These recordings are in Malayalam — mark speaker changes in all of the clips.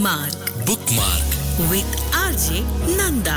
Speaker 1: Bookmark
Speaker 2: bookmark
Speaker 1: with RJ Nanda.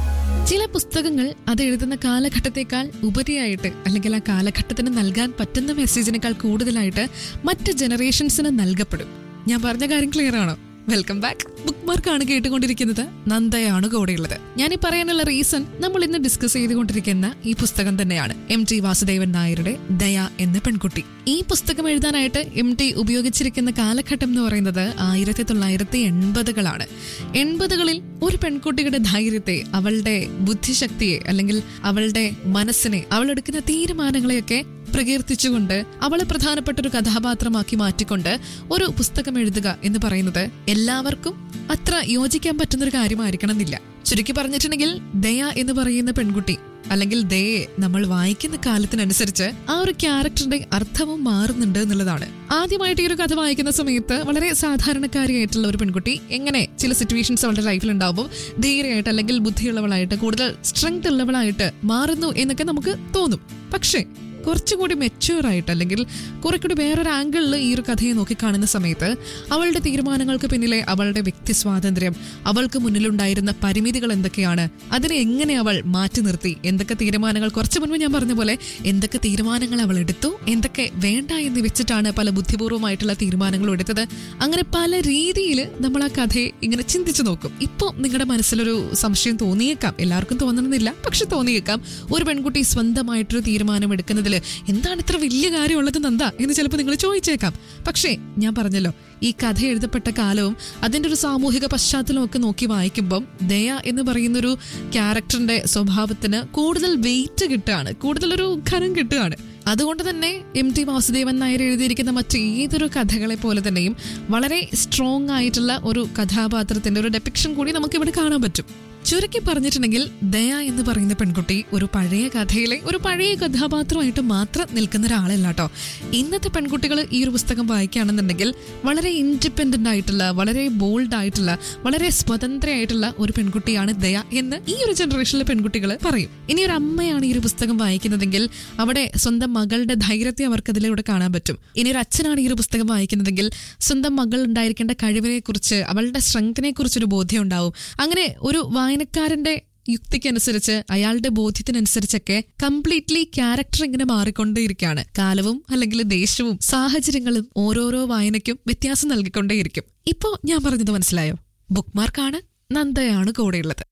Speaker 3: ചില പുസ്തകങ്ങൾ അത് എഴുതുന്ന കാലഘട്ടത്തെക്കാൾ ഉപരിയായിട്ട് അല്ലെങ്കിൽ ആ കാലഘട്ടത്തിന് നൽകാൻ പറ്റുന്ന മെസ്സേജിനേക്കാൾ കൂടുതലായിട്ട് മറ്റ് ജനറേഷൻസിന് നൽകപ്പെടും ഞാൻ പറഞ്ഞ കാര്യം ക്ലിയർ ആണോ വെൽക്കം ബാക്ക് ബുക്ക് മാർക്കാണ് കേട്ടുകൊണ്ടിരിക്കുന്നത് നന്ദയാണ് കൂടെയുള്ളത് ഞാൻ ഈ പറയാനുള്ള റീസൺ നമ്മൾ ഇന്ന് ഡിസ്കസ് ചെയ്തുകൊണ്ടിരിക്കുന്ന ഈ പുസ്തകം തന്നെയാണ് എം ടി വാസുദേവൻ നായരുടെ ദയ എന്ന പെൺകുട്ടി ഈ പുസ്തകം എഴുതാനായിട്ട് എം ടി ഉപയോഗിച്ചിരിക്കുന്ന കാലഘട്ടം എന്ന് പറയുന്നത് ആയിരത്തി തൊള്ളായിരത്തി എൺപതുകളാണ് എൺപതുകളിൽ ഒരു പെൺകുട്ടിയുടെ ധൈര്യത്തെ അവളുടെ ബുദ്ധിശക്തിയെ അല്ലെങ്കിൽ അവളുടെ മനസ്സിനെ അവൾ എടുക്കുന്ന തീരുമാനങ്ങളെയൊക്കെ പ്രകീർത്തിച്ചുകൊണ്ട് അവളെ പ്രധാനപ്പെട്ട ഒരു കഥാപാത്രമാക്കി മാറ്റിക്കൊണ്ട് ഒരു പുസ്തകം എഴുതുക എന്ന് പറയുന്നത് എല്ലാവർക്കും അത്ര യോജിക്കാൻ പറ്റുന്ന ഒരു കാര്യമായിരിക്കണം എന്നില്ല ചുരുക്കി പറഞ്ഞിട്ടുണ്ടെങ്കിൽ ദയ എന്ന് പറയുന്ന പെൺകുട്ടി അല്ലെങ്കിൽ ദയെ നമ്മൾ വായിക്കുന്ന കാലത്തിനനുസരിച്ച് ആ ഒരു ക്യാരക്ടറിന്റെ അർത്ഥവും മാറുന്നുണ്ട് എന്നുള്ളതാണ് ആദ്യമായിട്ട് ഈ ഒരു കഥ വായിക്കുന്ന സമയത്ത് വളരെ സാധാരണക്കാരിയായിട്ടുള്ള ഒരു പെൺകുട്ടി എങ്ങനെ ചില സിറ്റുവേഷൻസ് അവളുടെ ലൈഫിൽ ഉണ്ടാവുമ്പോൾ ധീരയായിട്ട് അല്ലെങ്കിൽ ബുദ്ധിയുള്ളവളായിട്ട് കൂടുതൽ സ്ട്രെങ്ത് ഉള്ളവളായിട്ട് മാറുന്നു എന്നൊക്കെ നമുക്ക് തോന്നും പക്ഷേ കുറച്ചുകൂടി മെച്യൂർ ആയിട്ട് അല്ലെങ്കിൽ കുറെ കൂടി വേറൊരു ആംഗിളിൽ ഈ ഒരു കഥയെ നോക്കിക്കാണുന്ന സമയത്ത് അവളുടെ തീരുമാനങ്ങൾക്ക് പിന്നിലെ അവളുടെ വ്യക്തി സ്വാതന്ത്ര്യം അവൾക്ക് മുന്നിലുണ്ടായിരുന്ന പരിമിതികൾ എന്തൊക്കെയാണ് അതിനെ എങ്ങനെ അവൾ മാറ്റി നിർത്തി എന്തൊക്കെ തീരുമാനങ്ങൾ കുറച്ചു മുൻപ് ഞാൻ പറഞ്ഞ പോലെ എന്തൊക്കെ തീരുമാനങ്ങൾ അവൾ എടുത്തു എന്തൊക്കെ വേണ്ട എന്ന് വെച്ചിട്ടാണ് പല ബുദ്ധിപൂർവ്വമായിട്ടുള്ള തീരുമാനങ്ങൾ എടുത്തത് അങ്ങനെ പല രീതിയിൽ നമ്മൾ ആ കഥയെ ഇങ്ങനെ ചിന്തിച്ചു നോക്കും ഇപ്പോൾ നിങ്ങളുടെ മനസ്സിലൊരു സംശയം തോന്നിയേക്കാം എല്ലാവർക്കും തോന്നണമെന്നില്ല പക്ഷെ തോന്നിയേക്കാം ഒരു പെൺകുട്ടി സ്വന്തമായിട്ടൊരു തീരുമാനം എടുക്കുന്നതിൽ എന്താണ് ഇത്ര വലിയ കാര്യമുള്ളത് നന്ദ എന്ന് ചിലപ്പോൾ നിങ്ങൾ ചോദിച്ചേക്കാം പക്ഷേ ഞാൻ പറഞ്ഞല്ലോ ഈ കഥ എഴുതപ്പെട്ട കാലവും അതിന്റെ ഒരു സാമൂഹിക പശ്ചാത്തലവും ഒക്കെ നോക്കി വായിക്കുമ്പം ദയ എന്ന് പറയുന്നൊരു ക്യാരക്ടറിന്റെ സ്വഭാവത്തിന് കൂടുതൽ വെയിറ്റ് കിട്ടുകയാണ് കൂടുതൽ ഒരു ഖനം കിട്ടുകയാണ് അതുകൊണ്ട് തന്നെ എം ടി വാസുദേവൻ നായർ എഴുതിയിരിക്കുന്ന മറ്റേതൊരു കഥകളെ പോലെ തന്നെയും വളരെ സ്ട്രോങ് ആയിട്ടുള്ള ഒരു കഥാപാത്രത്തിന്റെ ഒരു ഡെപ്പിക്ഷൻ കൂടി നമുക്ക് ഇവിടെ കാണാൻ പറ്റും ചുരുക്കി പറഞ്ഞിട്ടുണ്ടെങ്കിൽ ദയ എന്ന് പറയുന്ന പെൺകുട്ടി ഒരു പഴയ കഥയിലെ ഒരു പഴയ കഥാപാത്രമായിട്ട് മാത്രം നിൽക്കുന്ന ഒരാളല്ല കേട്ടോ ഇന്നത്തെ പെൺകുട്ടികൾ ഈ ഒരു പുസ്തകം വായിക്കുകയാണെന്നുണ്ടെങ്കിൽ വളരെ ഇൻഡിപെൻഡന്റ് ആയിട്ടുള്ള വളരെ ബോൾഡ് ആയിട്ടുള്ള വളരെ സ്വതന്ത്രയായിട്ടുള്ള ഒരു പെൺകുട്ടിയാണ് ദയ എന്ന് ഈ ഒരു ജനറേഷനിലെ പെൺകുട്ടികൾ പറയും ഇനി ഒരു അമ്മയാണ് ഈ ഒരു പുസ്തകം വായിക്കുന്നതെങ്കിൽ അവിടെ സ്വന്തം മകളുടെ ധൈര്യത്തെ അവർക്ക് അതിലൂടെ കാണാൻ പറ്റും ഇനി ഒരു അച്ഛനാണ് ഈ ഒരു പുസ്തകം വായിക്കുന്നതെങ്കിൽ സ്വന്തം മകൾ ഉണ്ടായിരിക്കേണ്ട കഴിവിനെ കുറിച്ച് അവളുടെ സ്ട്രെങ്തിനെ കുറിച്ചൊരു ബോധ്യം ഉണ്ടാവും അങ്ങനെ ഒരു വായനക്കാരന്റെ യുക്തിക്കനുസരിച്ച് അയാളുടെ ബോധ്യത്തിനനുസരിച്ചൊക്കെ കംപ്ലീറ്റ്ലി ക്യാരക്ടർ ഇങ്ങനെ മാറിക്കൊണ്ടേയിരിക്കുകയാണ് കാലവും അല്ലെങ്കിൽ ദേശവും സാഹചര്യങ്ങളും ഓരോരോ വായനയ്ക്കും വ്യത്യാസം നൽകിക്കൊണ്ടേയിരിക്കും ഇപ്പോ ഞാൻ പറഞ്ഞത് മനസ്സിലായോ ബുക്ക് മാർക്കാണ് നന്ദയാണ് കൂടെയുള്ളത്